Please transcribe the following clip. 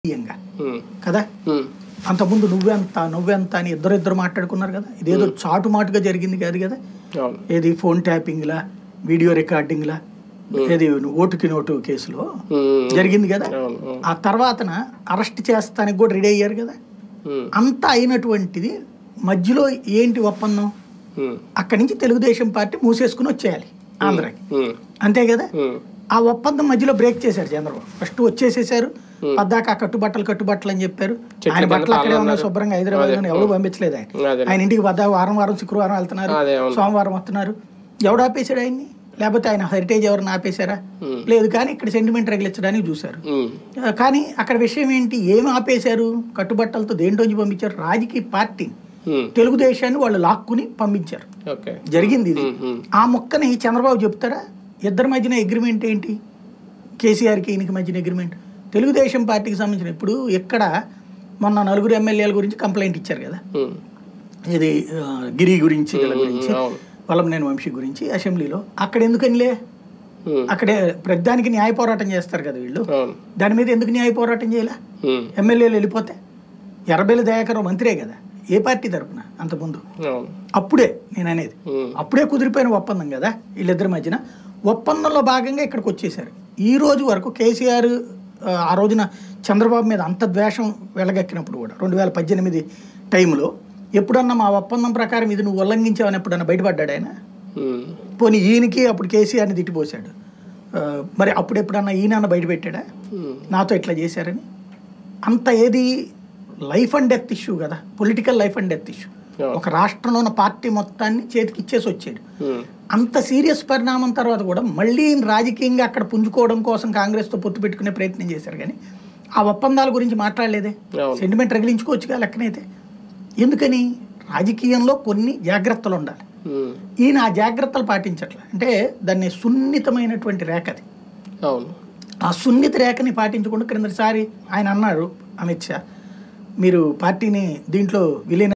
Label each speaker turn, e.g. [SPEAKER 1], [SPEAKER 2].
[SPEAKER 1] రాజకీయంగా
[SPEAKER 2] ఉమ్,
[SPEAKER 1] కదా
[SPEAKER 2] ఉమ్,
[SPEAKER 1] అంతకుముందు నువ్వెంత నువ్వెంత అని ఇద్దరు ఇద్దరు మాట్లాడుకున్నారు కదా ఇదేదో చాటుమాటుగా జరిగింది కాదు కదా
[SPEAKER 2] అవును
[SPEAKER 1] ఏది ఫోన్ ట్యాపింగ్లా వీడియో రికార్డింగ్లా ఏది ఓటుకి నోటు కేసులో
[SPEAKER 2] ఉమ్,
[SPEAKER 1] జరిగింది కదా
[SPEAKER 2] అవును అవును
[SPEAKER 1] ఆ తర్వాతన అరెస్ట్ చేస్తానికి కూడా రెడీ అయ్యారు కదా
[SPEAKER 2] ఉమ్,
[SPEAKER 1] అంతా అయినటువంటిది మధ్యలో ఏంటి ఒప్పందం
[SPEAKER 2] ఉమ్,
[SPEAKER 1] అక్కడి నుంచి తెలుగుదేశం పార్టీ మూసేసుకుని వచ్చేయాలి ఆంధ్రాకి
[SPEAKER 2] ఉమ్,
[SPEAKER 1] అంతే కదా
[SPEAKER 2] ఉమ్,
[SPEAKER 1] ఆ ఒప్పందం మధ్యలో బ్రేక్ చేశారు చంద్రబాబు ఫస్ట్ వచ్చేసేసారు పద్దాక కట్టుబట్టలు కట్టుబట్టలు అని చెప్పారు
[SPEAKER 2] చెట్ల
[SPEAKER 1] ఆయన
[SPEAKER 2] కింద
[SPEAKER 1] బట్టలు అక్కడే
[SPEAKER 2] పాలు
[SPEAKER 1] ఉన్నాయి
[SPEAKER 2] అన్నారు.
[SPEAKER 1] శుభ్రంగా హైదరాబాద్ లో ఎవరు పంపించలేదు ఆయన
[SPEAKER 2] అదే
[SPEAKER 1] ఆయన ఇంటికి పద్దా వారం వారం శుక్రవారం వెళ్తున్నారు
[SPEAKER 2] అదే అవును
[SPEAKER 1] సోమవారం వస్తున్నారు ఎవడు ఆపేశాడు ఆయన్ని లేకపోతే ఆయన హెరిటేజ్ ఎవరిని ఆపేశారా
[SPEAKER 2] ఉమ్,
[SPEAKER 1] లేదు కానీ ఇక్కడ సెంటిమెంట్ రగిలించడానికి చూశారు
[SPEAKER 2] ఉమ్,
[SPEAKER 1] ఆ, కానీ అక్కడ విషయం ఏంటి ఏం ఆపేశారు కట్టుబట్టలతో దేంట్లోంచి పంపించారు రాజకీయ పార్టీ
[SPEAKER 2] ఉమ్,
[SPEAKER 1] తెలుగుదేశాన్ని వాళ్ళు లాక్కుని పంపించారు
[SPEAKER 2] ఓకే
[SPEAKER 1] జరిగింది ఇది
[SPEAKER 2] ఉమ్, ఉమ్,
[SPEAKER 1] ఆ మొక్కని చంద్రబాబు చెప్తారా ఇద్దరి మధ్యన అగ్రిమెంట్ ఏంటి కేసీఆర్కి ఈయనకి మధ్యన అగ్రిమెంట్ తెలుగుదేశం పార్టీకి సంబంధించిన ఇప్పుడు ఎక్కడ మొన్న నలుగురు ఎమ్మెల్యేల గురించి కంప్లైంట్ ఇచ్చారు కదా
[SPEAKER 2] ఉమ్,
[SPEAKER 1] ఇది ఆ, గిరి గురించి వీళ్ళ గురించి
[SPEAKER 2] అవును
[SPEAKER 1] వల్లభనేని వంశీ గురించి అసెంబ్లీలో అక్కడ ఎందుకనిలే
[SPEAKER 2] ఉమ్,
[SPEAKER 1] అక్కడే ప్రతిదానికి న్యాయ పోరాటం చేస్తారు కదా వీళ్ళు
[SPEAKER 2] అవును
[SPEAKER 1] దాని మీద ఎందుకు న్యాయ పోరాటం చేయాల
[SPEAKER 2] ఉమ్,
[SPEAKER 1] ఎమ్మెల్యేలు వెళ్ళిపోతే ఎర్రబెల్లి దయాకర్ మంత్రే కదా ఏ పార్టీ తరపున అంతకుముందు
[SPEAKER 2] అవును
[SPEAKER 1] అప్పుడే నేను అనేది
[SPEAKER 2] ఉమ్,
[SPEAKER 1] అప్పుడే కుదిరిపోయిన ఒప్పందం కదా వీళ్ళిద్దరి మధ్యన ఒప్పందంలో భాగంగా ఇక్కడికి వచ్చేసారు ఈ రోజు వరకు కేసీఆర్ ఆ, ఆ రోజున చంద్రబాబు మీద అంత ద్వేషం వెలగెక్కినప్పుడు కూడా రెండు వేల పద్దెనిమిది టైంలో ఎప్పుడన్నా మా ఒప్పందం ప్రకారం ఇది నువ్వు ఉల్లంఘించావని ఎప్పుడన్నా బయటపడ్డాడు ఆయన
[SPEAKER 2] ఉమ్,
[SPEAKER 1] పోనీ ఈయనకి అప్పుడు కేసీఆర్ని తిట్టిపోశాడు ఆ, మరి అప్పుడు ఎప్పుడన్నా ఈయన బయట పెట్టాడా
[SPEAKER 2] ఉమ్,
[SPEAKER 1] నాతో ఇట్లా చేశారని అంత ఏది లైఫ్ అండ్ డెత్ ఇష్యూ కదా political life and death issue
[SPEAKER 2] అవును.
[SPEAKER 1] ఒక రాష్ట్రంలో ఉన్న పార్టీ మొత్తాన్ని చేతికి ఇచ్చేసి వచ్చాడు
[SPEAKER 2] ఉమ్,
[SPEAKER 1] అంత సీరియస్ పరిణామం తర్వాత కూడా మళ్ళీ ఈయన రాజకీయంగా అక్కడ పుంజుకోవడం కోసం కాంగ్రెస్తో పొత్తు పెట్టుకునే ప్రయత్నం చేశారు కానీ ఆ ఒప్పందాల గురించి మాట్లాడలేదే
[SPEAKER 2] అవును.
[SPEAKER 1] సెంటిమెంట్ రగిలించుకోవచ్చుగా లెక్కనైతే ఎందుకని రాజకీయంలో కొన్ని జాగ్రత్తలు ఉండాలి
[SPEAKER 2] ఉమ్,
[SPEAKER 1] ఈయన ఆ జాగ్రత్తలు పాటించట్లే అంటే దాన్ని సున్నితమైనటువంటి రేఖ అది
[SPEAKER 2] అవును
[SPEAKER 1] ఆ సున్నిత రేఖని పాటించకుండా క్రిందటిసారి ఆయన అన్నారు అమిత్ షా మీరు పార్టీని దీంట్లో విలీనం